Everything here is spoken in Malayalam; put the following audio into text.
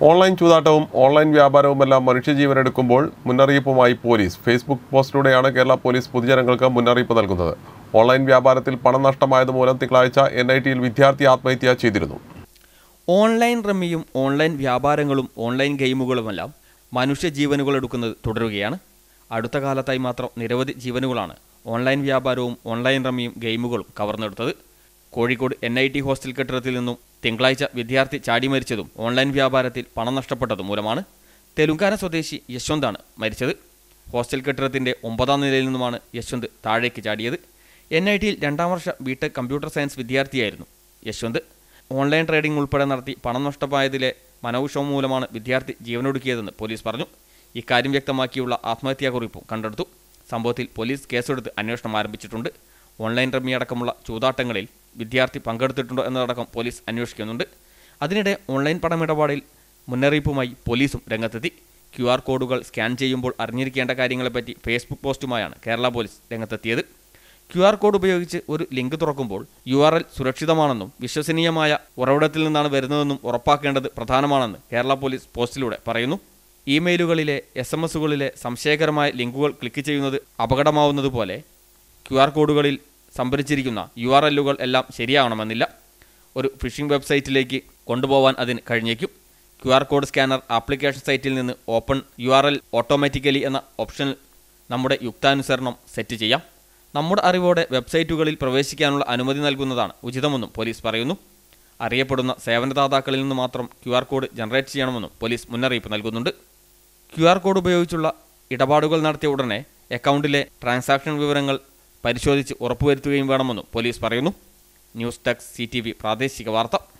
ഓൺലൈൻ ചൂതാട്ടവും ഓൺലൈൻ വ്യാപാരവുമെല്ലാം മനുഷ്യജീവനെടുക്കുമ്പോൾ മുന്നറിയിപ്പുമായി പോലീസ് ഫേസ്ബുക്ക് പോസ്റ്റിലൂടെയാണ് കേരള പോലീസ് പൊതുജനങ്ങൾക്ക് മുന്നറിയിപ്പ് നൽകുന്നത് ഓൺലൈൻ വ്യാപാരത്തിൽ പണം നഷ്ടമായത് മൂലം തിങ്കളാഴ്ച എൻ ഐ ടിയിൽ വിദ്യാർത്ഥി ആത്മഹത്യ ചെയ്തിരുന്നു ഓൺലൈൻ റമ്മിയും ഓൺലൈൻ വ്യാപാരങ്ങളും ഓൺലൈൻ ഗെയിമുകളുമെല്ലാം മനുഷ്യ ജീവനുകൾ എടുക്കുന്നത് തുടരുകയാണ് അടുത്ത കാലത്തായി മാത്രം നിരവധി ജീവനുകളാണ് ഓൺലൈൻ വ്യാപാരവും ഓൺലൈൻ റമ്മിയും ഗെയിമുകളും കവർന്നെടുത്തത് Kozhikode N I T hostel കെട്ടിടത്തിൽ നിന്നും തിങ്കളാഴ്ച വിദ്യാർത്ഥി ചാടി മരിച്ചതും ഓൺലൈൻ വ്യാപാരത്തിൽ പണം നഷ്ടപ്പെട്ടതും മൂലമാണ് തെലുങ്കാന സ്വദേശി യശ്വന്താണ് മരിച്ചത് ഹോസ്റ്റൽ കെട്ടിടത്തിന്റെ ഒമ്പതാം നിലയിൽ നിന്നുമാണ് യശ്വന്ത് താഴേക്ക് ചാടിയത് എൻ ഐ ടിയിൽ രണ്ടാം വർഷ ബിടെക് കമ്പ്യൂട്ടർ സയൻസ് വിദ്യാർത്ഥിയായിരുന്നു യശ്വന്ത് ഓൺലൈൻ ട്രേഡിംഗ് ഉൾപ്പെടെ നടത്തി പണം നഷ്ടമായതിലെ മനോവിഷമം മൂലമാണ് വിദ്യാർത്ഥി ജീവനൊടുക്കിയതെന്ന് പോലീസ് പറഞ്ഞു ഇക്കാര്യം വ്യക്തമാക്കിയുള്ള ആത്മഹത്യാക്കുറിപ്പും കണ്ടെടുത്തു സംഭവത്തിൽ പോലീസ് കേസെടുത്ത് അന്വേഷണം ആരംഭിച്ചിട്ടുണ്ട് ഓൺലൈൻ റമ്മി അടക്കമുള്ള ചൂതാട്ടങ്ങളിൽ വിദ്യാർത്ഥി പങ്കെടുത്തിട്ടുണ്ടോ എന്നതടക്കം പോലീസ് അന്വേഷിക്കുന്നുണ്ട് അതിനിടെ ഓൺലൈൻ പണമിടപാടിൽ മുന്നറിയിപ്പുമായി പോലീസും രംഗത്തെത്തി ക്യു ആർ കോഡുകൾ സ്കാൻ ചെയ്യുമ്പോൾ അറിഞ്ഞിരിക്കേണ്ട കാര്യങ്ങളെപ്പറ്റി ഫേസ്ബുക്ക് പോസ്റ്റുമായാണ് കേരള പോലീസ് രംഗത്തെത്തിയത് ക്യു ആർ കോഡ് ഉപയോഗിച്ച് ഒരു ലിങ്ക് തുറക്കുമ്പോൾ യു ആർ എൽ സുരക്ഷിതമാണെന്നും വിശ്വസനീയമായ ഉറവിടത്തിൽ നിന്നാണ് വരുന്നതെന്നും ഉറപ്പാക്കേണ്ടത് പ്രധാനമാണെന്ന് കേരള പോലീസ് പോസ്റ്റിലൂടെ പറയുന്നു ഇമെയിലുകളിലെ എസ് എം എസുകളിലെ സംശയകരമായ ലിങ്കുകൾ ക്ലിക്ക് ചെയ്യുന്നത് അപകടമാവുന്നതുപോലെ ക്യു ആർ കോഡുകളിൽ സംഭരിച്ചിരിക്കുന്ന യു ആർ എല്ലുകൾ എല്ലാം ശരിയാവണമെന്നില്ല ഒരു ഫിഷിംഗ് വെബ്സൈറ്റിലേക്ക് കൊണ്ടുപോകാൻ അതിന് കഴിഞ്ഞേക്കും Q R code scanner application സൈറ്റിൽ നിന്ന് open U R L automatically എന്ന ഓപ്ഷൻ നമ്മുടെ യുക്താനുസരണം സെറ്റ് ചെയ്യാം നമ്മുടെ അറിവോടെ വെബ്സൈറ്റുകളിൽ പ്രവേശിക്കാനുള്ള അനുമതി നൽകുന്നതാണ് ഉചിതമെന്നും പോലീസ് പറയുന്നു അറിയപ്പെടുന്ന സേവനദാതാക്കളിൽ നിന്ന് മാത്രം ക്യു ആർ കോഡ് ജനറേറ്റ് ചെയ്യണമെന്നും പോലീസ് മുന്നറിയിപ്പ് നൽകുന്നുണ്ട് ക്യു ആർ കോഡ് ഉപയോഗിച്ചുള്ള ഇടപാടുകൾ നടത്തിയ ഉടനെ അക്കൗണ്ടിലെ ട്രാൻസാക്ഷൻ വിവരങ്ങൾ പരിശോധിച്ച് ഉറപ്പുവരുത്തുകയും വേണമെന്നും പോലീസ് പറയുന്നു ന്യൂസ് ഡെസ്ക് സി പ്രാദേശിക വാർത്ത